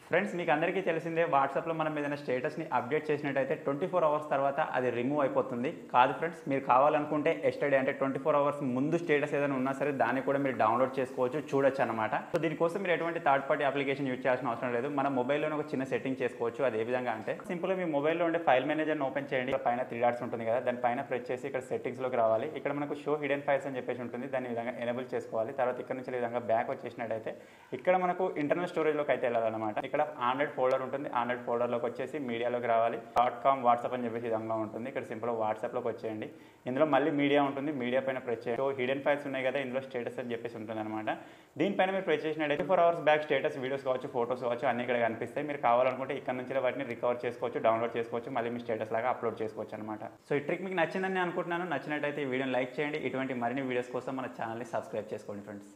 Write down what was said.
friends మీకు అందరికీ తెలిసిందే వాట్సాప్లో మనం ఏదైనా స్టేటస్ని అప్డేట్ చేసినట్టయితే ట్వంటీ ఫోర్ అవర్స్ తర్వాత అది రిమూవ్ అయిపోతుంది కాదు ఫ్రెండ్స్ మీరు కావాలనుకుంటే ఎస్టర్డే అంటే ట్వంటీ ఫోర్ అవర్స్ ముందు స్టేటస్ ఏదైనా ఉన్నా సరే దాన్ని కూడా మీరు డౌన్లోడ్ చేసుకోవచ్చు చూడొచ్చు అనమాట సో దీనికోసం మీరు ఎటువంటి థర్డ్ పార్టీ అప్లికేషన్ యూజ్ చేయాల్సిన అవసరం లేదు మన మొబైల్లోనే ఒక చిన్న సెట్టింగ్ చేసుకోవచ్చు అది ఏ విధంగా అంటే సింపుల్గా మీ మొబైల్లో ఉండే ఫైల్ మేనేజర్ని ఓపెన్ చేయండి ఇక్కడ పైన త్రీ డాట్స్ ఉంటుంది కదా దాని పైన ప్రెస్ చేసి ఇక్కడ సెట్టింగ్స్లోకి రావాలి ఇక్కడ మనకు షో హిడెన్ ఫైల్స్ అని చెప్పేసి ఉంటుంది దాన్ని ఈ విధంగా ఎనేబుల్ చేసుకోవాలి తర్వాత ఇక్కడ నుంచి ఈ విధంగా బ్యాక్ వచ్చేసినట్టయితే ఇక్కడ మనకు ఇంటర్నల్ స్టోరేజ్లోకి అయితే వెళ్ళాలన్నమాట ఇక్కడ ఆండ్రాయిడ్ ఫోల్డర్ ఉంటుంది ఆండ్రాయిడ్ ఫోల్డర్లోకి వచ్చేసి మీడియాలోకి రావాలి డాట్ కామ్ వాట్సాప్ అని చెప్పేసి ఈ విధంగా ఉంటుంది ఇక్కడ సింపుల్ వాట్సాప్లోకి వచ్చేయండి ఇందులో మళ్ళీ మీడియా ఉంటుంది మీడియా పైన ప్రెస్ చేయండి సో హిడెన్ ఫైల్స్ ఉన్నాయి కదా ఇందులో స్టేటస్ అని చెప్పేసి ఉంటుంది అనమాట దీనిపైన మీరు ప్రెస్ చేసినట్టయితే four hours back status videos కావచ్చు ఫోటోస్ కావచ్చు అన్ని ఇక్కడ కనిపిస్తాయి మీరు కావాలనుకుంటే ఇక్కడ నుంచి వాటిని రికవర్ చేసుకోవచ్చు డౌన్లోడ్ చేసుకోవచ్చు మళ్ళీ మీ స్టేటస్ లాగా అప్లోడ్ చేసుకోవచ్చు అనమాట సో ఈ ట్రిక్ మీకు నచ్చిందని నేను అనుకుంటున్నాను నచ్చినట్టయితే ఈ వీడియోని లైక్ చేయండి ఇటువంటి మరిన్ని వీడియోస్ కోసం మన ఛానల్ని సబ్స్క్రైబ్ చేసుకోండి ఫ్రెండ్స్